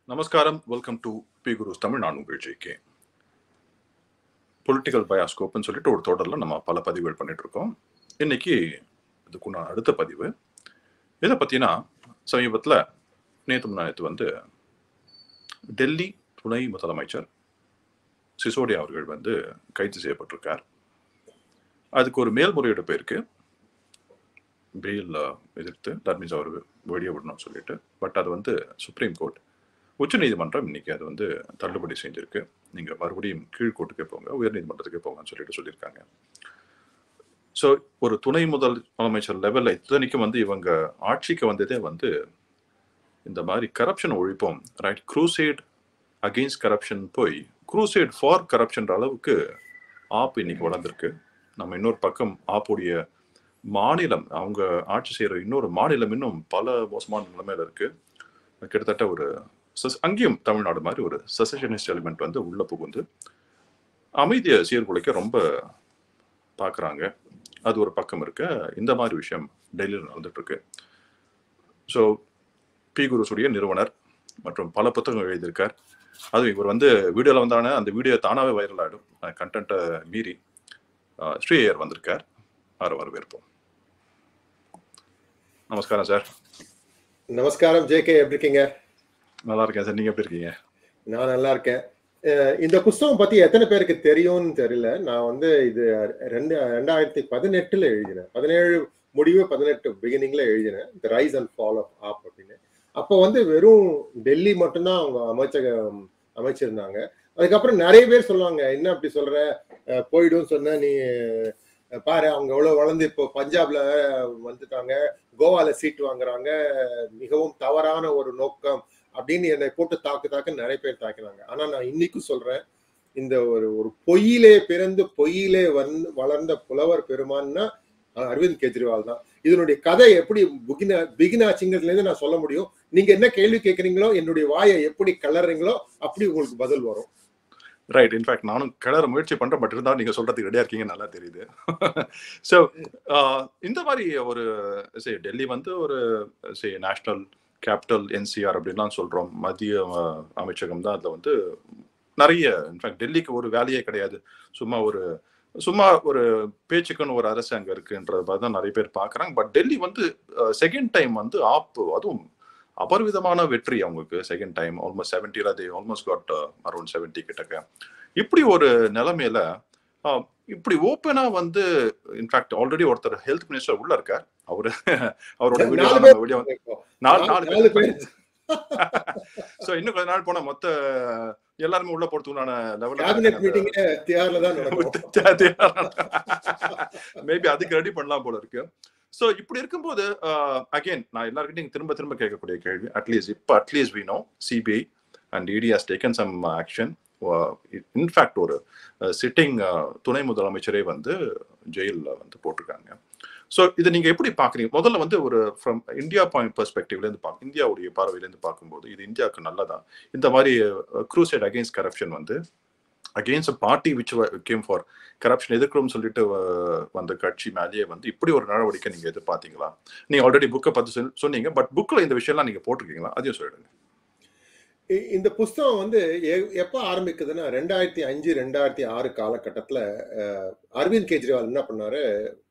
நமஸ்காரம் welcome to P cruise Tamil நான் உங்கள் ஜெய்கே பொலிட்டிக்கல் பயாஸ்கோப்னு சொல்லிட்டு ஒரு தொடரில் நம்ம பல பதிவுகள் பண்ணிட்டு இருக்கோம் இன்னைக்கு இதுக்குண்டான அடுத்த பதிவு இதை பற்றினா சமீபத்தில் நேற்று முன்னாயத்து வந்து டெல்லி துணை முதலமைச்சர் சிசோடியா அவர்கள் வந்து கைது செய்யப்பட்டிருக்கார் அதுக்கு ஒரு மேல்முறையீடு போயிருக்கு பெயில் எதிர்த்து தட் மீன்ஸ் அவர் வெளியே விடணும்னு சொல்லிட்டு பட் அது வந்து சுப்ரீம் கோர்ட் உச்சநீதிமன்றம் இன்னைக்கு அது வந்து தள்ளுபடி செஞ்சிருக்கு நீங்க மறுபடியும் கீழ்கோர்ட்டுக்கே போங்க உயர்நீதிமன்றத்துக்கே போங்கன்னு சொல்லிட்டு சொல்லியிருக்காங்க ஸோ ஒரு துணை முதல் முதலமைச்சர் லெவலில் இத்தனைக்கும் வந்து இவங்க ஆட்சிக்கு வந்ததே வந்து இந்த மாதிரி கரப்ஷன் ஒழிப்போம் ரைட் க்ரூசைட் அகெயின்ஸ்ட் கரப்ஷன் போய் க்ரூசைட் ஃபார் கரப்ஷன்ற அளவுக்கு ஆப் இன்னைக்கு வளர்ந்துருக்கு நம்ம இன்னொரு பக்கம் ஆப்புடைய மாநிலம் அவங்க ஆட்சி செய்யற இன்னொரு மாநிலம் இன்னும் பல மோசமான நிலைமையில இருக்கு கிட்டத்தட்ட ஒரு சஸ்- அங்கேயும் தமிழ்நாடு மாதிரி ஒரு சசஷனிஸ்ட் எலிமெண்ட் வந்து உள்ள புகுந்து அமைதியை சீர்குலைக்க ரொம்ப பார்க்குறாங்க அது ஒரு பக்கம் இருக்க இந்த மாதிரி விஷயம் டெல்லியில் நடந்துட்டு இருக்கு ஸோ பி குருசுடைய நிறுவனர் மற்றும் பல புத்தகங்கள் எழுதியிருக்கார் அது இவர் வந்து வீடியோவில் வந்தானே அந்த வீடியோ தானாகவே வைரல் ஆகிடும் கண்டென்ட்டை மீறி அஹ், ஸ்ரீ ஐயர் வந்திருக்கார் அவரை வரவேற்போம் நமஸ்காரம் சார் நமஸ்காரம் ஜேகே எப்படி இருக்கீங்க நல்லா இருக்கேன் சார் நீங்க எப்படி இருக்கீங்க நான் நல்லா இருக்கேன் அஹ் இந்த புஸ்தகம் பத்தி எத்தனை பேருக்கு தெரியும்னு தெரியல நான் வந்து இது ரெண்டு ரெண்டாயிரத்தி பதினெட்டுல எழுதினேன் பதினேழு முடிவு பதினெட்டு பிகினிங்ல எழுதினேன் the rise and fall of AAP அப்படின்னு அப்போ வந்து வெறும் டெல்லி மட்டும்தான் அவங்க அமைச்சகம் அமைச்சிருந்தாங்க அதுக்கப்புறம் நிறைய பேர் சொல்லுவாங்க என்ன அப்படி சொல்ற அஹ் போயிடும் சொன்ன நீ அஹ் பாரு அவங்க எவ்வளவு வளர்ந்து இப்போ பஞ்சாப்ல வந்துட்டாங்க கோவால சீட் வாங்குறாங்க மிகவும் தவறான ஒரு நோக்கம் அப்படின்னு என்னை போட்டு தாக்கு தாக்கு நிறைய பேர் தாக்கினாங்க ஆனா நான் இன்னைக்கும் சொல்றேன் இந்த ஒரு ஒரு பொய்யிலே பிறந்து பொய்யிலே வந்து வளர்ந்த புலவர் பெருமான்னா அஹ் அரவிந்த் கெஜ்ரிவால் தான் இதனுடைய கதை எப்படி புகின பிகின் ஆச்சுங்கிறதுல இருந்து நான் சொல்ல முடியும் நீங்க என்ன கேள்வி கேட்குறீங்களோ என்னுடைய வாயை எப்படி கலர்றீங்களோ அப்படி உங்களுக்கு பதில் வரும் ரைட் இன்ஃபேக்ட் நானும் கிளற முயற்சி பண்றேன் பட் இருந்தாலும் நீங்க சொல்றதுக்கு ரெடியா இருக்கீங்க நல்லா தெரியுது ஸோ இந்த மாதிரி ஒரு சரி டெல்லி வந்து ஒரு சரி நேஷனல் கேபிட்டல் என்சிஆர் அப்படின்லாம் சொல்றோம் மத்திய அஹ், அமைச்சகம் தான் அதுல வந்து நிறைய இன்ஃபேக்ட் டெல்லிக்கு ஒரு வேலையே கிடையாது சும்மா ஒரு சும்மா ஒரு பேச்சுக்குன்னு ஒரு அரசு அங்க இருக்குன்றத பார்த்து தான் நிறைய பேர் பார்க்கறாங்க பட் டெல்லி வந்து செகண்ட் டைம் வந்து ஆப் அதுவும் அபரிவிதமான வெற்றி அவங்களுக்கு செகண்ட் டைம் ஆல்மோஸ்ட் செவன்ட்டில அது ஆல்மோஸ்ட் காட் அரௌண்ட் செவன்ட்டி கிட்டக்க இப்படி ஒரு நிலைமையில ஆஹ், இப்படி ஓப்பனா வந்து இன்ஃபேக்ட் ஆல்ரெடி ஒருத்தர் ஹெல்த் மினிஸ்டர் உள்ள இருக்கார் அவரு அவரோட நாலு வீடியோ பேர் வீடியோ இப்போ. நாலு நாலு நாலு பேர் சோ இன்னும் கொஞ்ச நாள் போனா மொத்த எல்லாருமே உள்ள போறதுக்குண்டான கேபினெட் லெவல் மீட்டிங் தியார்ல தான் நடக்கும் மேபி அதுக்கு ரெடி பண்ணலாம் போல இருக்கு சோ இப்படி இருக்கும்போது அகைன் நான் எல்லாருக்கிட்டையும் திரும்ப திரும்ப கேட்கக்கூடிய கேள்வி அட்லீஸ்ட் இப்போ at least we know CBI and ED has taken some action in fact ஒரு சிட்டிங் துணை முதலமைச்சரே வந்து ஜெயிலில் வந்து போட்டிருக்காங்க ஸோ இதை நீங்க எப்படி பாக்குறீங்க முதல்ல வந்து ஒரு ஃப்ரம் இந்தியா பாயிண்ட் பெர்ஸ்பெக்டிவ்ல இருந்து பார்க்க இந்தியாவுடைய பார்வையில இருந்து பார்க்கும்போது இது இந்தியாவுக்கு நல்லதா இந்த மாதிரி க்ரூசைட் அகெயின்ஸ்ட் கரப்ஷன் வந்து against party which came for corruption எதிர்க்கிறோம்னு சொல்லிட்டு அஹ், வந்த கட்சி மேலேயே வந்து இப்படி ஒரு நடவடிக்கை நீங்க எதிர்பார்த்தீங்களா நீங்க ஆல்ரெடி புக்கை பார்த்து சொல்- சொன்னீங்க பட் புக்ல இந்த விஷயம்லாம் நீங்க போட்டிருக்கீங்களா அதையும் சொல்லிடுங்க இ- இந்த புஸ்தகம் வந்து எ- எப்ப ஆரம்பிக்குதுன்னா ரெண்டாயிரத்தி அஞ்சு ரெண்டாயிரத்தி ஆறு காலகட்டத்துல அஹ், அரவிந்த் கெஜ்ரிவால் என்ன பண்ணாரு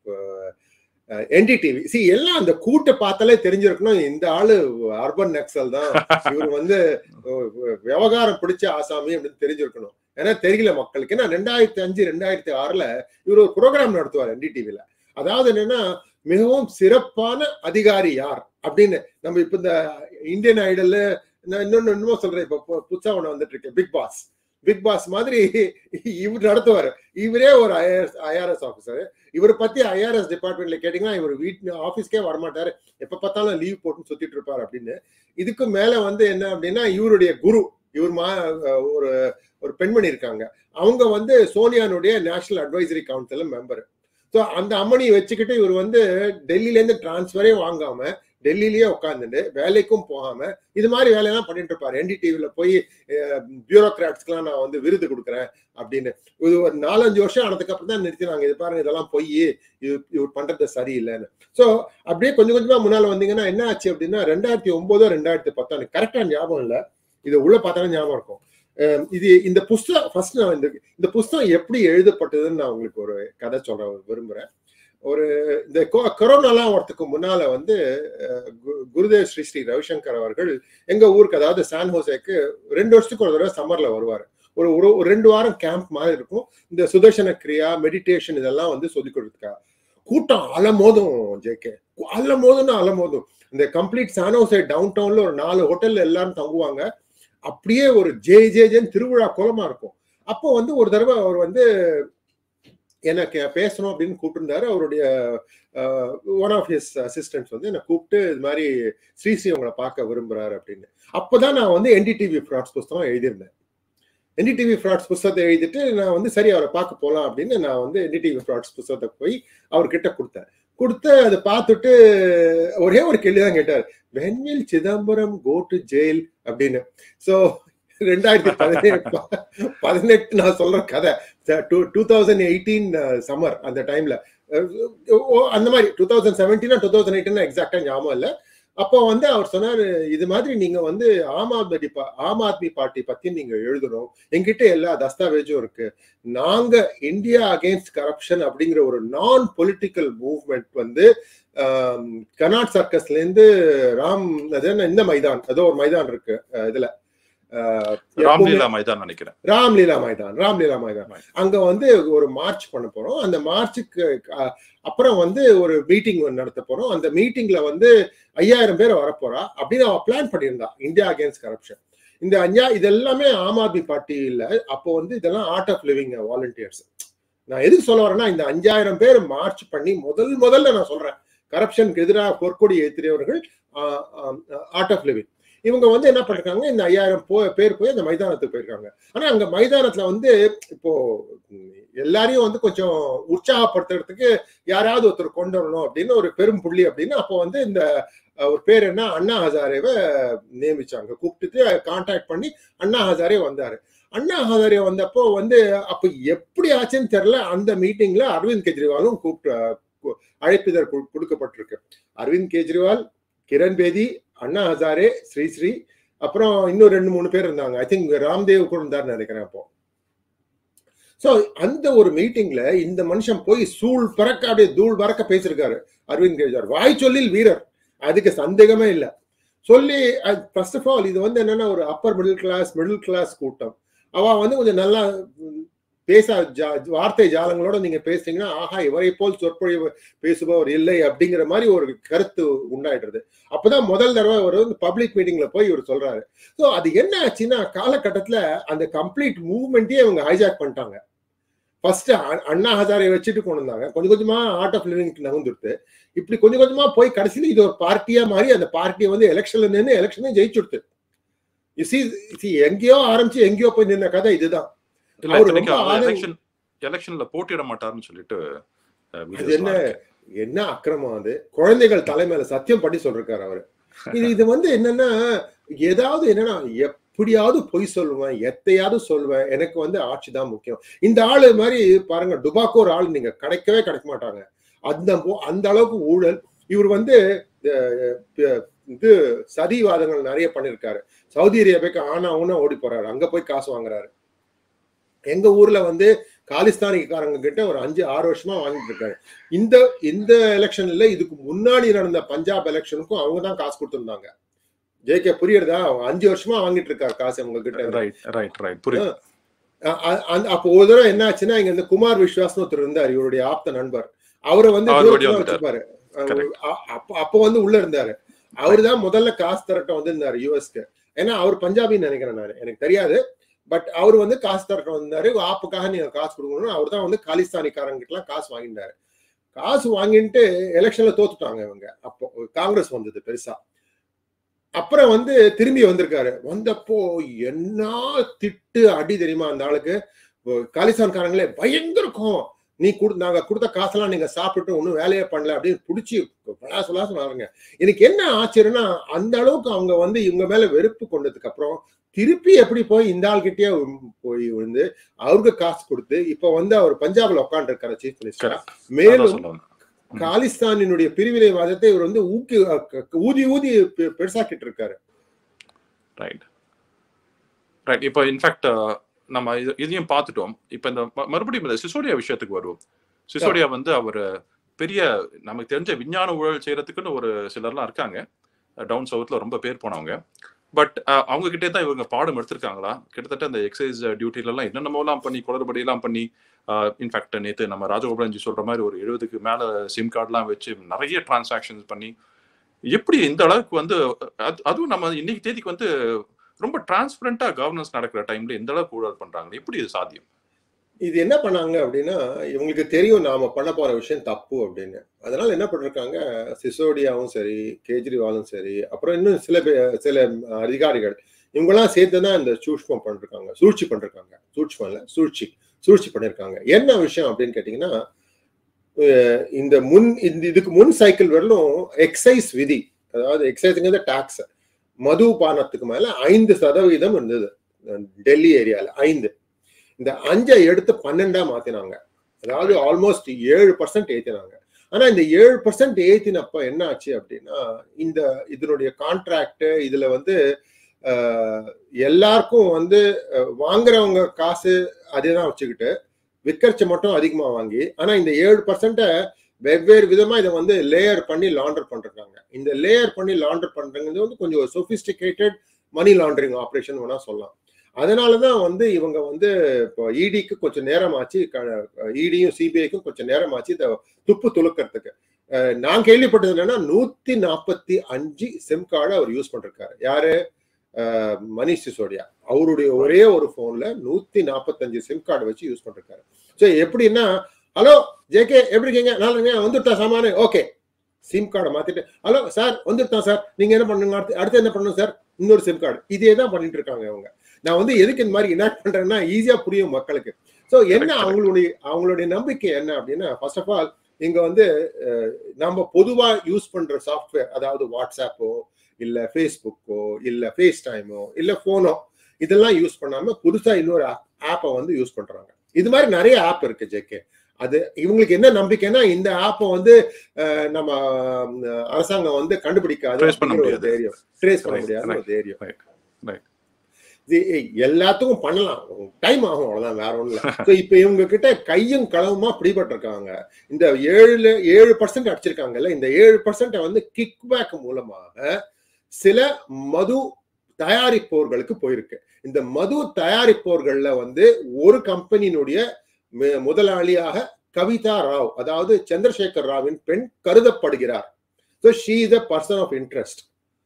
என்டிடிவி சி எல்லாம் அந்த கூட்ட பார்த்தாலே தெரிஞ்சிருக்கணும் இந்த ஆளு அர்பன் நக்சல் தான் இவர் வந்து அஹ், விவகாரம் பிடிச்ச ஆசாமி அப்படின்னு தெரிஞ்சிருக்கணும் ஏன்னா தெரியல மக்களுக்கு ஏன்னா ரெண்டாயிரத்தி அஞ்சு ரெண்டாயிரத்தி ஆறுல இவர் ஒரு ப்ரோக்ராம் நடத்துவார் என்டிடிவில அதாவது என்னன்னா மிகவும் சிறப்பான அதிகாரி யார் அப்படின்னு நம்ம இப்ப இந்த இந்தியன் ஐடல்ல நான் இன்னொன்னு இன்னும் சொல்றேன் இப்ப பு- புதுசா ஒண்ணு வந்துட்டு இருக்கு பிக் பாஸ் பிக் பாஸ் மாதிரி இவர் நடத்துவாரு இவரே ஒரு ஐஆர்எஸ் ஐஆர்எஸ் ஆஃபீஸர் இவரை பத்தி ஐஆர்எஸ் டிபார்ட்மெண்ட்ல கேட்டீங்கன்னா இவர் வீட்டு ஆபீஸ்க்கே வரமாட்டாரு எப்ப பார்த்தாலும் லீவ் போட்டு சுத்திட்டு இருப்பாரு அப்படின்னு இதுக்கு மேல வந்து என்ன அப்படின்னா இவருடைய குரு இவர் மா ஒரு ஒரு பெண்மணி இருக்காங்க அவங்க வந்து சோனியானுடைய national advisory council member so அந்த அம்மனியை வச்சுக்கிட்டு இவர் வந்து டெல்லியில இருந்து டிரான்ஸ்ஃபரே வாங்காம டெல்லியிலேயே உட்காந்துட்டு வேலைக்கும் போகாம இது மாதிரி வேலையெல்லாம் பண்ணிட்டு இருப்பாரு என்டிடிவில போய் பியூரோக்ராட்ஸ்க்குலாம் நான் வந்து விருது கொடுக்குறேன் அப்படின்னு இது ஒரு நாலஞ்சு வருஷம் ஆனதுக்கு அப்புறம் தான் நிறுத்தினாங்க இது பாருங்க இதெல்லாம் பொய் இது இவர் பண்றது சரியில்லைன்னு ஸோ அப்படியே கொஞ்சம் கொஞ்சமா முன்னால வந்தீங்கன்னா என்ன ஆச்சு அப்படின்னா ரெண்டாயிரத்தி ஒன்பதோ ரெண்டாயிரத்தி பத்தோ எனக்கு கரெக்டா ஞாபகம் இல்லை இது உள்ள பார்த்தாலும் ஞாபகம் இருக்கும் அஹ் இது இந்த புஸ்தகம் ஃபர்ஸ்ட் நான் இந்த இந்த புஸ்தகம் எப்படி எழுதப்பட்டதுன்னு நான் உங்களுக்கு ஒரு கதை சொல்ல விரும்புறேன் ஒரு இந்த கொ- கொரோனாலாம் வரத்துக்கு முன்னால வந்து அஹ், கு- குருதேவ் ஸ்ரீ ஸ்ரீ ரவிசங்கர் அவர்கள் எங்க ஊருக்கு அதாவது சான் ஹோசேக்கு ரெண்டு வருஷத்துக்கு ஒரு தடவை சம்மர்ல வருவார் ஒரு ஒரு ஒரு ரெண்டு வாரம் கேம்ப் மாதிரி இருக்கும் இந்த சுதர்சன கிரியா மெடிடேஷன் இதெல்லாம் வந்து சொல்லிக் கொடுத்துருக்காங்க கூட்டம் அலமோதும் ஜேகே அலமோதும்னு அலமோதும் இந்த கம்ப்ளீட் சானோசை டவுன் டவுன்ல ஒரு நாலு ஹோட்டல்ல எல்லாரும் தங்குவாங்க அப்படியே ஒரு ஜே ஜே ஜேன்னு திருவிழா கோலமா இருக்கும் அப்போ வந்து ஒரு தடவை அவர் வந்து எனக்கு பேசணும் அப்படின்னு கூப்பிட்டுருந்தாரு அவருடைய ஒன் ஆஃப் ஹிஸ் அசிஸ்டன்ட்ஸ் வந்து என்னை கூப்பிட்டு இது மாதிரி ஸ்ரீஸ்ரீ உங்களை பார்க்க விரும்புறாரு அப்படின்னு அப்போதான் நான் வந்து என்டிடிவி ஃப்ராட்ஸ் புஸ்தகம் எழுதியிருந்தேன் என்டிடிவி ஃப்ராட்ஸ் புஸ்தகத்தை எழுதிட்டு நான் வந்து சரி அவரை பார்க்க போகலாம் அப்படின்னு நான் வந்து என்டிடிவி ஃப்ராட்ஸ் புஸ்தகத்தை போய் அவர்கிட்ட கொடுத்தேன் கொடுத்து அதை பார்த்துட்டு ஒரே ஒரு கேள்வி தான் கேட்டார் when will Chidambaram go to jail அப்படின்னு ஸோ ரெண்டாயிரத்தி பதினெட்டு பதினெட்டு நான் சொல்ற கதை டூ தௌசண்ட் எயிட்டீன் சம்மர் அந்த டைம்ல அந்த மாதிரி two thousand seventeen two thousand eighteen எக்ஸாக்டா ஞாபகம் இல்லை அப்போ வந்து அவர் சொன்னாரு இது மாதிரி நீங்க வந்து ஆம் ஆத்மி பா- ஆம் ஆத்மி பார்ட்டி பத்தி நீங்க எழுதணும் என்கிட்ட எல்லா தஸ்தாவேஜும் இருக்கு நாங்க இந்தியா அகேன்ஸ்ட் கரப்ஷன் அப்படிங்கிற ஒரு நான் பொலிட்டிக்கல் மூவ்மெண்ட் வந்து ஆம், கர்நாட் சர்க்கஸ்ல இருந்து ராம் அது என்ன இந்த மைதான் ஏதோ ஒரு மைதான் இருக்கு அஹ், இதுல அஹ், எப்பவுமே- ராம்லீலா மைதான் நினைக்கிறேன் ராம்லீலா மைதான் ராம்லீலா மைதான் அங்க வந்து ஒரு மார்ச் பண்ண போறோம் அந்த மார்ச்சுக்கு அஹ், அப்புறம் வந்து ஒரு மீட்டிங் நடத்த போறோம் அந்த மீட்டிங்ல வந்து ஐயாயிரம் பேர் வரப்போறா அப்படின்னு அவ பிளான் பண்ணியிருந்தா இந்தியா அகேன்ஸ்ட் கரப்ஷன் இந்த அஞ்சா இது எல்லாமே ஆம் ஆத்மி பார்ட்டி இல்ல அப்போ வந்து இதெல்லாம் ஆர்ட் ஆஃப் லிவிங் வாலண்டியர்ஸ் நான் எதுக்கு சொல்ல வரேன்னா இந்த அஞ்சாயிரம் பேர் மார்ச் பண்ணி முதல் முதல்ல நான் சொல்றேன் கரப்ஷனுக்கு எதிராக பொற்கொடி ஏற்றியவர்கள் ஆர்ட் ஆஃப் லிவிங் இவங்க வந்து என்ன பண்ணிருக்காங்க இந்த ஐயாயிரம் போ பேர் போய் அந்த மைதானத்துக்கு போயிருக்காங்க ஆனா அங்க மைதானத்துல வந்து இப்போ ம், எல்லாரையும் வந்து கொஞ்சம் உற்சாகப்படுத்துறதுக்கு யாராவது ஒருத்தர் கொண்டு வரணும் அப்படின்னு ஒரு பெரும் புள்ளி அப்படின்னு அப்போ வந்து இந்த அஹ், ஒரு பேர் என்ன அண்ணா ஹசாரேவை நியமிச்சாங்க கூப்பிட்டுட்டு கான்டாக்ட் பண்ணி அண்ணா ஹசாரே வந்தாரு அண்ணா ஹசாரே வந்தப்போ வந்து அப்ப எப்படி ஆச்சுன்னு தெரியல அந்த மீட்டிங்ல அரவிந்த் கெஜ்ரிவாலும் கூப்பிட்டு அஹ், கு- அழைப்பிதழ் கு- கொடுக்கப்பட்டிருக்கு அரவிந்த் கெஜ்ரிவால் கிரண் பேதி அண்ணா ஹசாரே ஸ்ரீ ஸ்ரீ அப்புறம் இன்னும் ரெண்டு மூணு பேர் இருந்தாங்க ஐ திங்க் ராம்தேவ் கூட இருந்தாருன்னு நினைக்கிறேன் அப்போ சோ அந்த ஒரு மீட்டிங்ல இந்த மனுஷன் போய் சூழ் பறக்க அப்படியே தூள் பறக்க பேசியிருக்காரு அரவிந்த் கெஜ்ரிவால் வாய் சொல்லில் வீரர் அதுக்கு சந்தேகமே இல்லை சொல்லி ஃபர்ஸ்ட் ஆஃப் ஆல் இது வந்து என்னன்னா ஒரு upper middle class middle class கூட்டம் அவ வந்து கொஞ்சம் நல்லா ம், பேச ஜா- வார்த்தை ஜாலங்களோட நீங்க பேசுறீங்கன்னா ஆஹா இவரை போல் சொற்பொழிவு பேசுபவர் இல்லை அப்படிங்கிற மாதிரி ஒரு கருத்து உண்டாயிடுறது அப்பதான் முதல் தடவை அவர் வந்து பப்ளிக் மீட்டிங்ல போய் இவர் சொல்றாரு ஸோ அது என்ன ஆச்சுன்னா காலகட்டத்துல அந்த கம்ப்ளீட் மூவ்மெண்ட்டே அவங்க ஹைஜாக் பண்ணிட்டாங்க ஃபர்ஸ்ட் அண்ணா ஹசாரை வச்சுட்டு கொண்டு வந்தாங்க கொஞ்சம் கொஞ்சமா ஆர்ட் ஆஃப் லிவிங் நகர்ந்துடுத்து இப்படி கொஞ்சம் கொஞ்சமா போய் கடைசியில இது ஒரு பார்ட்டியா மாறி அந்த பார்ட்டியை வந்து எலெக்ஷன்ல நின்று எலெக்ஷனே ஜெயிச்சுடுத்து சி எங்கேயோ ஆரம்பிச்சு எங்கேயோ போய் நின்ன கதை இதுதான் இல்ல அவரு இத்தனைக்கும் ரொம்ப அவர் ஆதரவு- எலெக்ஷன் எலெக்ஷன்ல போட்டியிட மாட்டாருன்னு சொல்லிட்டு அஹ், அது videos என்ன எல்லாம் இருக்கு. என்ன அக்கிரமம் அது குழந்தைகள் தலைமையில சத்தியம் பண்ணி சொல்றாரு அவரு இது இது வந்து என்னன்னா ஏதாவது என்னன்னா எப்படியாவது பொய் சொல்லுவேன் எத்தையாவது சொல்லுவேன் எனக்கு வந்து ஆட்சி தான் முக்கியம் இந்த ஆளு மாதிரி பாருங்க டுபாக்கோ ஒரு ஆள் நீங்க கிடைக்கவே கிடைக்க மாட்டாங்க அந்த போ- அந்த அளவுக்கு ஊழல் இவர் வந்து அஹ், அஹ், இது சதிவாதங்கள் நிறைய பண்ணிருக்காரு சவுதி அரேபியாக்கு ஆனா ஊனா ஓடி போறாரு அங்க போய் காசு வாங்குறாரு எங்க ஊர்ல வந்து காலிஸ்தானிக்காரங்க கிட்ட ஒரு அஞ்சு ஆறு வருஷமா வாங்கிட்டு இருக்காரு இந்த இந்த எலெக்ஷன்ல இதுக்கு முன்னாடி நடந்த பஞ்சாப் எலெக்ஷனுக்கும் அவங்க தான் காசு கொடுத்திருந்தாங்க ஜேகே புரியுறதா அவங்க அஞ்சு வருஷமா வாங்கிட்டு இருக்காரு காசு அவங்க கிட்ட இருந்து. ரைட் ரைட் ரைட் புரியுது அ- அ- அந்த- அப்போ ஒரு தடவை என்ன ஆச்சுன்னா இங்க இந்த குமார் விஸ்வாஸ்னு ஒருத்தர் இருந்தார் இவருடைய ஆப்த நண்பர் அவரை வந்து அவர் தூரத்துல வெளிய வந்துட்டார். வச்சிருப்பாரு Correct. அ- அப்ப அப்ப வந்து உள்ள இருந்தாரு அவர் தான் முதல்ல காசு தரட்ட வந்திருந்தாரு யூஎஸ்க்கு ஏன்னா அவர் பஞ்சாபின்னு நினைக்கிறேன் நான் எனக்கு தெரியாது பட் அவர் வந்து காசு தரட்ட வந்தாரு ஆப்புக்காக நீங்க காசு கொடுக்கணும் அவர் தான் வந்து காலிஸ்தானிக்காரங்க கிட்ட எல்லாம் காசு வாங்கிட்டாரு காசு வாங்கிட்டு எலெக்ஷன்ல தோத்துட்டாங்க இவங்க அப்போ காங்கிரஸ் வந்தது பெருசா அப்புறம் வந்து திரும்பி வந்திருக்காரு வந்தப்போ என்ன திட்டு அடி தெரியுமா அந்த ஆளுக்கு காலிஸ்தான்காரங்களே பயங்கர கோவம் நீ கொடு நாங்க கொடுத்த காசெல்லாம் நீங்க சாப்பிட்டு ஒன்றும் வேலையே பண்ணல அப்படின்னு பிடிச்சி விளாச விளாச வாருங்க எனக்கு என்ன ஆச்சரியம்னா அந்த அளவுக்கு அவங்க வந்து இவங்க மேல வெறுப்பு கொண்டதுக்கு அப்புறம் திருப்பி எப்படி போய் இந்த ஆள்கிட்டயே போய் வந்து அவருக்கு காசு கொடுத்து இப்ப வந்து அவர் பஞ்சாப்ல உட்காந்து இருக்காரு சீஃப் மினிஸ்டர் Correct. அதான் மேலும் சொல்லுவாங்க ம். காலிஸ்தானினுடைய பிரிவினைவாதத்தை இவர் வந்து ஊக்கி ஊதி ஊதி பெ- பெருசாக்கிட்டு இருக்காரு ரைட் ரைட் இப்போ இன்ஃபேக்ட் நம்ம இது இதையும் பார்த்துட்டோம் இப்போ இந்த ம- மறுபடியும் இந்த சிசோடியா விஷயத்துக்கு வருவோம் சிசோடியா வந்து அவர் பெரிய நமக்கு தெரிஞ்ச விஞ்ஞான ஊழல் செய்யறதுக்குன்னு ஒரு சிலர்லாம் இருக்காங்க டவுன் சவுத்ல ரொம்ப பேர் போனவங்க பட் அவங்க கிட்டே தான் இவங்க பாடம் எடுத்திருக்காங்களா கிட்டத்தட்ட அந்த எக்ஸசைஸ் டியூட்டில எல்லாம் என்னென்னமோலாம் பண்ணி குளறுபடி எல்லாம் பண்ணி இன்ஃபேக்ட் நேத்து நம்ம ராஜகோபாலன்ஜி சொல்ற மாதிரி ஒரு எழுபதுக்கு மேல சிம் கார்டுலாம் வச்சு நிறைய டிரான்சாக்ஷன்ஸ் பண்ணி எப்படி இந்த அளவுக்கு வந்து அது- அதுவும் நம்ம இன்னைக்கு தேதிக்கு வந்து ரொம்ப டிரான்ஸ்பரண்டா கவர்னன்ஸ் நடக்கிற டைம்ல எந்த அளவுக்கு ஊழல் பண்றாங்க எப்படி இது சாத்தியம் இது என்ன பண்ணாங்க அப்படின்னா இவங்களுக்கு தெரியும் நாம பண்ண போற விஷயம் தப்பு அப்படின்னு அதனால என்ன பண்ணிருக்காங்க சிசோடியாவும் சரி கேஜ்ரிவாலும் சரி அப்புறம் இன்னும் சில பே- சில அதிகாரிகள் இவங்கெல்லாம் சேர்த்து தான் இந்த சூஷ்மம் பண்ணிருக்காங்க சூழ்ச்சி பண்ணிருக்காங்க சூட்ச்மம் இல்ல சூழ்ச்சி சூழ்ச்சி பண்ணிருக்காங்க என்ன விஷயம் அப்படின்னு கேட்டீங்கன்னா அஹ் இந்த முன் இந்த இதுக்கு முன் சைக்கிள் வரலும் எக்ஸைஸ் விதி அதாவது எக்ஸைஸுங்கிறது டாக்ஸ் மது பானத்துக்கு மேல ஐந்து சதவீதம் இருந்தது டெல்லி ஏரியால ஐந்து இந்த அஞ்சை எடுத்து பன்னெண்டா மாத்தினாங்க அதாவது ஆல்மோஸ்ட் ஏழு பர்சன்ட் ஏத்தினாங்க ஆனா இந்த ஏழு பர்சன்ட் ஏத்தினப்ப என்ன ஆச்சு அப்படின்னா இந்த இதனுடைய கான்ட்ராக்ட் இதுல வந்து அஹ், எல்லாருக்கும் வந்து அஹ், வாங்குறவங்க காசு அதே தான் வச்சுக்கிட்டு விற்கர்ச்ச மட்டும் அதிகமா வாங்கி ஆனா இந்த ஏழு பர்சன்ட வெவ்வேறு விதமா இதை வந்து லேயர் பண்ணி லாண்டர் பண்றாங்க இந்த லேயர் பண்ணி லாண்டர் பண்றது வந்து கொஞ்சம் சொபிஸ்டிகேட்டட் மணி லாண்டரிங் ஆப்ரேஷன் வேணா சொல்லலாம் அதனாலதான் வந்து இவங்க வந்து இப்போ இடிக்கு கொஞ்சம் நேரமாச்சு இடியும் சிபிஐக்கும் கொஞ்சம் நேரமாச்சு இந்த துப்பு துளுக்கிறதுக்கு அஹ் நான் கேள்விப்பட்டது என்னன்னா நூத்தி நாற்பத்தி அஞ்சு சிம் கார்டு அவர் யூஸ் பண்ணிருக்காரு யாரு அஹ் மணிஷ் சிசோடியா அவருடைய ஒரே ஒரு போன்ல நூத்தி நாற்பத்தஞ்சு சிம் கார்டு வச்சு யூஸ் பண்ணிருக்காரு ஸோ எப்படின்னா ஹலோ ஜேகே எப்படி இருக்கீங்க நல்லா இருக்கீங்க வந்துட்டா சாமானு ஓகே சிம் கார்டை மாத்திட்டு ஹலோ சார் வந்துட்டான் சார் நீங்க என்ன பண்ணுங்க அடுத்து அடுத்து என்ன பண்ணணும் சார் இன்னொரு சிம் கார்டு இதே தான் பண்ணிட்டு இருக்காங்க அவங்க நான் வந்து எதுக்கு இந்த மாதிரி இனாக்ட் பண்றேன்னா ஈஸியா புரியும் மக்களுக்கு ஸோ என்ன correct. அவங்களுடைய அவங்களுடைய நம்பிக்கை என்ன அப்படின்னா ஃபர்ஸ்ட் ஆஃப் ஆல் இங்க வந்து அஹ், நம்ம பொதுவா யூஸ் பண்ற சாஃப்ட்வேர் அதாவது வாட்ஸ்அப்போ இல்ல ஃபேஸ்புக்கோ இல்ல ஃபேஸ் டைமோ இல்ல போனோ இதெல்லாம் யூஸ் பண்ணாம புதுசா இன்னொரு ஆப்பை வந்து யூஸ் பண்றாங்க இது மாதிரி நிறைய ஆப் இருக்கு ஜேகே அது இவங்களுக்கு என்ன நம்பிக்கைன்னா இந்த ஆப்பை வந்து அஹ், நம்ம அஹ், அரசாங்கம் வந்து கண்டுபிடிக்காது Trace பண்ண அப்படிங்கிற ஒரு முடியாது. தைரியம் ட்ரேஸ் பண்ண Right, முடியாது ஒரு தைரியம் Right, right. இது எல்லாத்துக்கும் பண்ணலாம் டைம் ஆகும் அவ்வளவுதான் வேற ஒண்ணும் இல்ல So, இப்ப இவங்க கிட்ட கையும் களவுமா பிடிபட்டிருக்காங்க இந்த ஏழுல ஏழு பர்சன்ட் அடிச்சிருக்காங்கல்ல இந்த ஏழு பர்சன்ட் வந்து கிக் பேக் மூலமாக சில மது தயாரிப்போர்களுக்கு போயிருக்கு இந்த மது தயாரிப்போர்கள்ல வந்து ஒரு கம்பெனியினுடைய மு- முதலாளியாக கவிதா ராவ் அதாவது சந்திரசேகர் ராவின் பெண் கருதப்படுகிறார் so she is a person of interest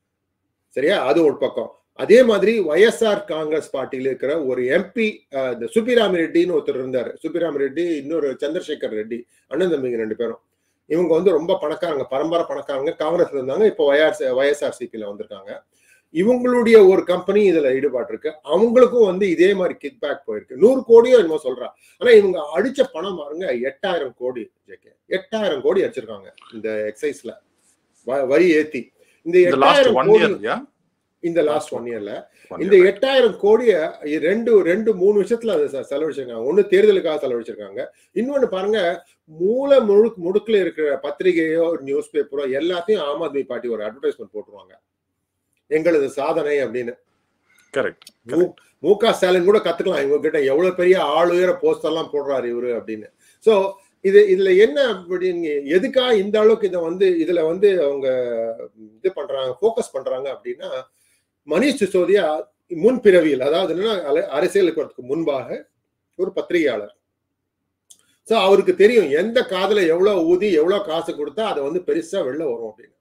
சரியா அது ஒரு பக்கம் அதே மாதிரி ஒய்எஸ்ஆர் காங்கிரஸ் பார்ட்டியில இருக்கிற ஒரு எம்பி இந்த சுப்பிராம ரெட்டின்னு ஒருத்தர் இருந்தாரு சுப்பிராம ரெட்டி இன்னொரு சந்திரசேகர் ரெட்டி அண்ணன் தம்பிங்க ரெண்டு பேரும் இவங்க வந்து ரொம்ப பணக்காரங்க பரம்பரை பணக்காரங்க காங்கிரஸ்ல இருந்தாங்க இப்போ ஒய்ஆர் ஒய்எஸ்ஆர்சிபில வந்திருக்காங்க இவங்களுடைய ஒரு கம்பெனி இதுல ஈடுபாடு இருக்கு அவங்களுக்கும் வந்து இதே மாதிரி கிக் பேக் போயிருக்கு நூறு கோடியோ என்னமோ சொல்றா ஆனா இவங்க அடிச்ச பணம் பாருங்க எட்டாயிரம் கோடி ஜேகே எட்டாயிரம் கோடி அடிச்சிருக்காங்க இந்த எக்ஸைஸ்ல வரி ஏத்தி இந்த இந்த லாஸ்ட் எட்டாயிரம் ஒன் கோடி இயர் இல்லையா இந்த லாஸ்ட் ஒன் இயர்ல One இந்த year, right. எட்டாயிரம் கோடிய ரெண்டு ரெண்டு மூணு விஷயத்துல அதை செ- செலவழிச்சிருக்காங்க ஒண்ணு தேர்தலுக்காக செலவழிச்சிருக்காங்க இன்னொன்னு பாருங்க மூல முழுக் முடுக்குல இருக்கிற பத்திரிகையோ நியூஸ் பேப்பரோ எல்லாத்தையும் ஆம் ஆத்மி பார்ட்டி ஒரு அட்வர்டைஸ்மெண்ட் போட்டுருவாங்க எங்களது சாதனை அப்படின்னு Correct. மு- மு க ஸ்டாலின் கூட கத்துக்கலாம் இவங்க கிட்ட எவ்வளவு பெரிய ஆளுயர போஸ்ட் எல்லாம் போடுறாரு இவரு அப்படின்னு சோ இது இதுல என்ன அப்படின்னு எதுக்கா இந்த அளவுக்கு இதை வந்து இதுல வந்து அவங்க இது பண்றாங்க ஃபோக்கஸ் பண்றாங்க அப்படின்னா மணிஷ் சிசோதியா முன் பிறவியில் அதாவது என்னன்னா அல- அரசியலுக்கு வரதுக்கு முன்பாக ஒரு பத்திரிகையாளர் சோ அவருக்கு தெரியும் எந்த காதுல எவ்வளவு ஊதி எவ்வளவு காசு கொடுத்தா அதை வந்து பெருசா வெளில வரும் அப்படின்னு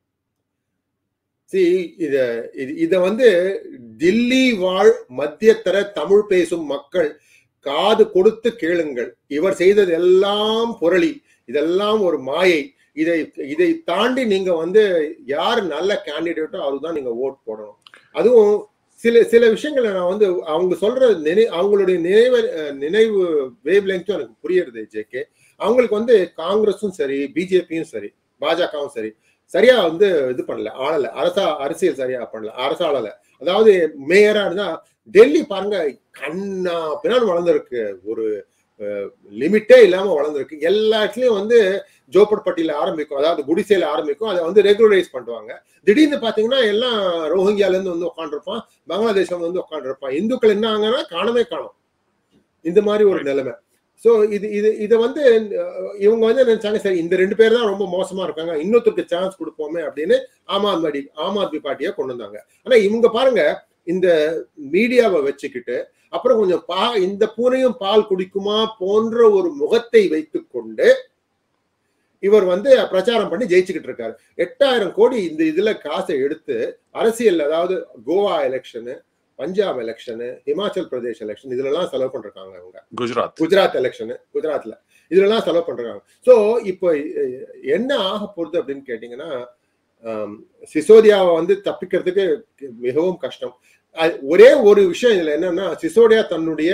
சி இத இது இத வந்து தில்லி வாழ் மத்தியத்தர தமிழ் பேசும் மக்கள் காது கொடுத்து கேளுங்கள் இவர் செய்தது எல்லாம் புரளி இதெல்லாம் ஒரு மாயை இதை இதை தாண்டி நீங்க வந்து யார் நல்ல கேண்டிடேட்டோ அவருக்கு தான் நீங்க ஓட் போடணும் அதுவும் சில சில விஷயங்களை நான் வந்து அவங்க சொல்ற நினை அவங்களுடைய நினைவு அஹ், நினைவு வேவ் லெங்கும் எனக்கு புரியுறது ஜேகே அவங்களுக்கு வந்து காங்கிரஸும் சரி பிஜேபியும் சரி பாஜகவும் சரி சரியா வந்து இது பண்ணல ஆளல அரசா அரசியல் சரியா பண்ணல அரசாளல அதாவது மேயரா இருந்தா டெல்லி பாருங்க கண்ணா பின்னாடி வளர்ந்துருக்கு ஒரு லிமிட்டே இல்லாம வளர்ந்துருக்கு எல்லா இடத்துலயும் வந்து ஜோப்பட்பட்டியில ஆரம்பிக்கும் அதாவது குடிசையில ஆரம்பிக்கும் அதை வந்து ரெகுலரைஸ் பண்ணுவாங்க திடீர்னு பாத்தீங்கன்னா எல்லாம் ரோஹிங்கியால இருந்து வந்து உட்காந்துருப்பான் பங்களாதேஷ்ல வந்து உட்காந்துருப்பான் இந்துக்கள் என்ன ஆங்கன்னா காணவே காணும் இந்த மாதிரி ஒரு நிலைமை சோ இது இது இதை வந்து அஹ், இவங்க வந்து நினைச்சாங்க சரி இந்த ரெண்டு பேர் தான் ரொம்ப மோசமா இருக்காங்க இன்னொருத்தருக்கு சான்ஸ் கொடுப்போமே அப்படின்னு ஆம் ஆத்மி ஆம் ஆத்மி பார்ட்டியை கொண்டு வந்தாங்க ஆனா இவங்க பாருங்க இந்த மீடியாவை வச்சுக்கிட்டு அப்புறம் கொஞ்சம் பா இந்த பூனையும் பால் குடிக்குமா போன்ற ஒரு முகத்தை வைத்துக்கொண்டு இவர் வந்து பிரச்சாரம் பண்ணி ஜெயிச்சுக்கிட்டு இருக்காரு எட்டாயிரம் கோடி இந்த இதுல காசை எடுத்து அரசியல் அதாவது Goa election Punjab election Himachal Pradesh election இதுல எல்லாம் செலவு பண்றாங்க அவங்க குஜராத் குஜராத் எலெக்ஷனு குஜராத்ல இதுலலாம் செலவு பண்றாங்க ஸோ இப்போ அஹ், என்ன ஆக போகுது அப்படின்னு கேட்டீங்கன்னா ஆம், சிசோடியாவை வந்து தப்பிக்கிறதுக்கு மிகவும் கஷ்டம் அது ஒரே ஒரு விஷயம் இதுல என்னன்னா சிசோடியா தன்னுடைய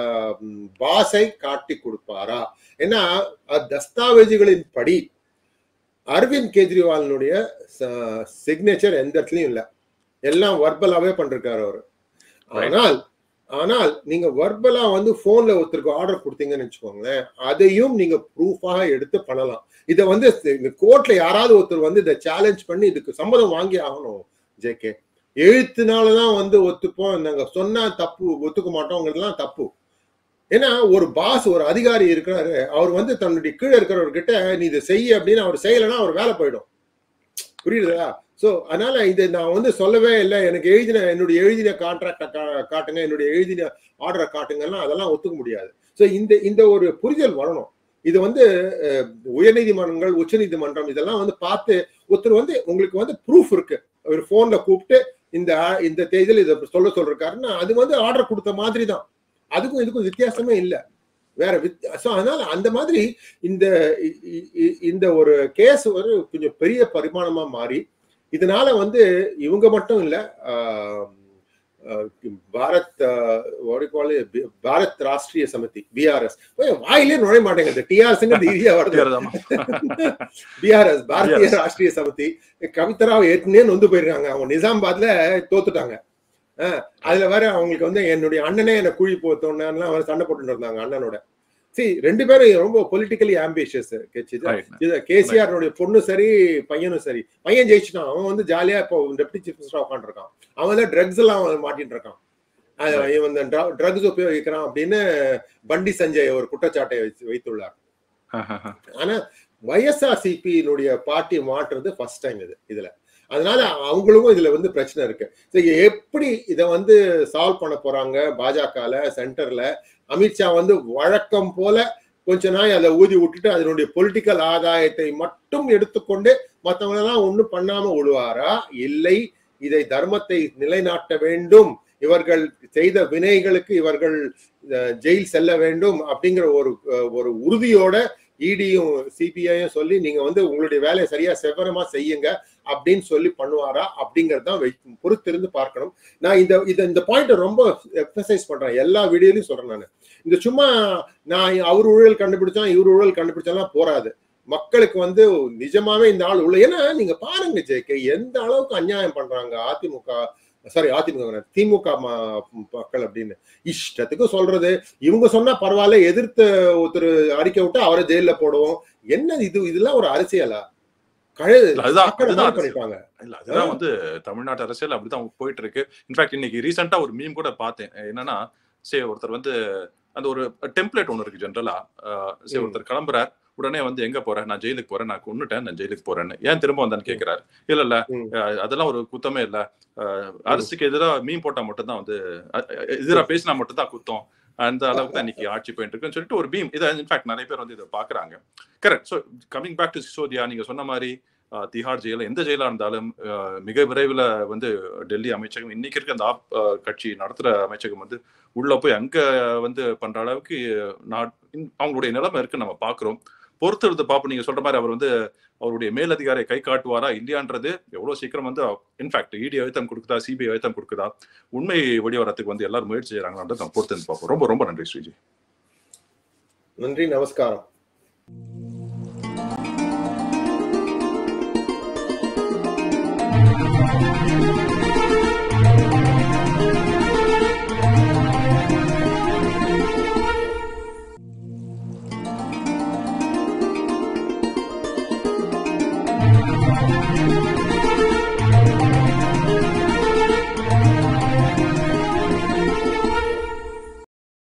பாஸை காட்டி கொடுப்பாரா ஏன்னா அஹ், தஸ்தாவேஜுகளின் படி அரவிந்த் கெஜ்ரிவாலினுடைய சிக்னேச்சர் எந்த இடத்துலயும் இல்ல எல்லாம் வர்பலாவே பண்றாரு அவரு ஆனால் ஆனால் நீங்க வர்பலா வந்து போன்ல ஒருத்தருக்கு ஆர்டர் கொடுத்தீங்கன்னு வச்சுக்கோங்களேன் அதையும் நீங்க ப்ரூஃபாக எடுத்து பண்ணலாம் இதை வந்து இந்த கோர்ட்ல யாராவது ஒருத்தர் வந்து இதை சேலஞ்ச் பண்ணி இதுக்கு சம்மதம் வாங்கி ஆகணும் ஜேகே எழுத்துனாலதான் வந்து ஒத்துப்போம் நாங்க சொன்னா தப்பு ஒத்துக்க மாட்டோங்கிறதுலாம் தப்பு ஏன்னா ஒரு பாஸ் ஒரு அதிகாரி இருக்கிறாரு அவர் வந்து தன்னுடைய கீழே இருக்கிறவர்கிட்ட நீ இதை செய்ய அப்படின்னு அவர் செய்யலைன்னா அவர் வேலை போயிடும் புரியுதா சோ அதனால இது நான் வந்து சொல்லவே இல்லை எனக்கு எழுதின என்னுடைய எழுதின கான்ட்ராக்டை காட்டுங்க என்னுடைய எழுதின ஆர்டரை காட்டுங்கன்னா அதெல்லாம் ஒத்துக்க முடியாது சோ இந்த இந்த ஒரு புரிதல் வரணும் இது வந்து அஹ், உயர்நீதிமன்றங்கள் உச்சநீதிமன்றம் இதெல்லாம் வந்து பார்த்து ஒருத்தர் வந்து உங்களுக்கு வந்து ப்ரூஃப் இருக்கு ஒரு போன்ல கூப்பிட்டு இந்த இந்த தேதியில் இதை சொல்ல சொல்றாருன்னா அது வந்து ஆர்டர் கொடுத்த மாதிரி தான் அதுக்கும் இதுக்கும் வித்தியாசமே இல்லை வேற வித் ஸோ அதனால அந்த மாதிரி இந்த இ- இ- இ- இந்த ஒரு கேஸ் ஒரு கொஞ்சம் பெரிய பரிமாணமா மாறி இதனால வந்து இவங்க மட்டும் இல்ல ஆஹ், ஆஹ், பாரத் ஆஹ், what do you call it? பி- பாரத் ராஷ்டிரிய சமிதி பிஆர்எஸ் வாயிலே நுழைய மாட்டேங்குது டிஆர்எஸ்ங்கிறது ஈஸியா வருது தெரியாதாமா? பிஆர்எஸ் பாரதிய BRS. ராஷ்டிரிய சமிதி கவிதராவ் ஏற்கனவே நொந்து போயிருக்காங்க அவங்க நிசாமாபாத்ல தோத்துட்டாங்க அஹ் அதுல வேற அவங்களுக்கு வந்து என்னுடைய அண்ணனே என்ன குழி போத்தோன்னு அவர் சண்டை போட்டுட்டு இருந்தாங்க அண்ணனோட சரி ரெண்டு பேரும் ரொம்ப பொலிட்டிக்கலி ஆம்பிஷியஸ் Right. கேசிஆர் பொண்ணு சரி பையனும் சரி பையன் ஜெயிச்சுட்டான் அவன் வந்து ஜாலியா இப்போ டெப்டி சீஃப் மினிஸ்டரா உட்காந்துருக்கான் அவன் தான் ட்ரக்ஸ் எல்லாம் அவன் மாட்டிட்டு இருக்கான் அஹ் Right. இவன் ட்ரக்ஸ் உபயோகிக்கிறான் அப்படின்னு பண்டி சஞ்சய் ஒரு குற்றச்சாட்டை வைத்து- வைத்துள்ளார் ஆனா வைஎஸ்ஆர்சிபியினுடைய பார்ட்டி மாற்றுறது ஃபர்ஸ்ட் டைம் இது இதுல அதனால அவங்களுக்கும் இதுல வந்து பிரச்சனை இருக்கு சரி, எப்படி இதை வந்து சால்வ் பண்ண போறாங்க பாஜகல சென்டர்ல அமித்ஷா வந்து வழக்கம் போல கொஞ்ச நாள் அதை ஊதி விட்டுட்டு அதனுடைய பொலிட்டிக்கல் ஆதாயத்தை மட்டும் எடுத்துக்கொண்டு மற்றவங்களெல்லாம் ஒண்ணும் பண்ணாம விடுவாரா இல்லை இதை தர்மத்தை நிலைநாட்ட வேண்டும் இவர்கள் செய்த வினைகளுக்கு இவர்கள் அஹ், ஜெயில் செல்ல வேண்டும் அப்படிங்கிற ஒரு அஹ், ஒரு உறுதியோட இடியும் சிபிஐயும் சொல்லி நீங்க வந்து உங்களுடைய வேலையை சரியா செவ்வனமா செய்யுங்க அப்படின்னு சொல்லி பண்ணுவாரா அப்படிங்கறது தான் வை- பொறுத்திருந்து பார்க்கணும் நான் இந்த இந்த இந்த பாயிண்ட் ரொம்ப எக்ஸசைஸ் பண்றேன் எல்லா வீடியோலையும் சொல்றேன் நான் இந்த சும்மா நான் அவர் ஊழல் கண்டுபிடிச்சான் இவர் ஊழல் கண்டுபிடிச்சாலாம் போராது மக்களுக்கு வந்து நிஜமாவே இந்த ஆள் உள்ள ஏன்னா நீங்க பாருங்க ஜெயக்க எந்த அளவுக்கு அநியாயம் பண்றாங்க அதிமுக சாரி அதிமுக வேணாம், திமுக ம- மக்கள் அப்படின்னு இஷ்டத்துக்கு சொல்றது இவங்க சொன்னா பரவாயில்ல எதிர்த்து ஒருத்தர் அறிக்கை விட்டு அவரை ஜெயில போடுவோம் என்ன இது இதெல்லாம் ஒரு அரசியலா கழு இல்ல, அதுதான் சாக்கடை அதுதான் மாதிரி அரசியல். பண்ணிட்டாங்க இல்ல அதுதான் வந்து தமிழ்நாட்டு அரசியல் அப்படிதான் போயிட்டு இருக்கு இன்ஃபேக்ட் இன்னைக்கு ரீசெண்டா ஒரு மீம் கூட பார்த்தேன் என்னன்னா சே ஒருத்தர் வந்து அந்த ஒரு டெம்ப்ளேட் ஒன்று இருக்கு ஜென்ரலா சே ம். ஒருத்தர் கிளம்புறார் உடனே வந்து எங்க போறேன் நான் ஜெயிலுக்கு போறேன் நான் கொன்னுட்டேன் நான் ஜெயிலுக்கு போறேன்னு ஏன் திரும்ப வந்தான்னு கேக்குறாரு இல்ல இல்ல ம். அஹ், அதெல்லாம் ஒரு குத்தமே இல்ல அஹ், அரசுக்கு எதிராக மீன் போட்டா மட்டும் தான் வந்து எதிராக பேசினா மட்டும் தான் குத்தம் அந்த அளவுக்கு தான் இன்னைக்கு ஆட்சி போயிட்டு இருக்குன்னு சொல்லிட்டு ஒரு பீம் இதை இன்ஃபேக்ட் நிறைய பேர் வந்து இதை பாக்குறாங்க correct so coming back to Sisodia நீங்க சொன்ன மாதிரி அஹ், திஹார் ஜெயில எந்த ஜெயிலா இருந்தாலும் அஹ், மிக விரைவில் வந்து டெல்லி அமைச்சகம் இன்னைக்கு இருக்க அந்த ஆப் அஹ், கட்சி நடத்துற அமைச்சகம் வந்து உள்ள போய் அங்க வந்து பண்ற அளவுக்கு நாட் இன்- அவங்களுடைய நிலைமை இருக்கு நம்ம பாக்குறோம் பொறுத்து இருந்து பார்ப்போம் நீங்க சொல்ற மாதிரி அவர் வந்து அவருடைய மேலதிகாரியை கை காட்டுவாரா இல்லையான்றது எவ்வளவு சீக்கிரம் வந்து இன்ஃபேக்ட் இடி அழுத்தம் கொடுக்குதா சிபிஐ அழுத்தம் கொடுக்குதா உண்மை வெளிவரத்துக்கு வந்து எல்லாரும் முயற்சி செய்யறாங்கன்றது நம்ம பொறுத்து இருந்து பார்ப்போம் ரொம்ப ரொம்ப நன்றி ஸ்ரீஜி நன்றி நமஸ்காரம்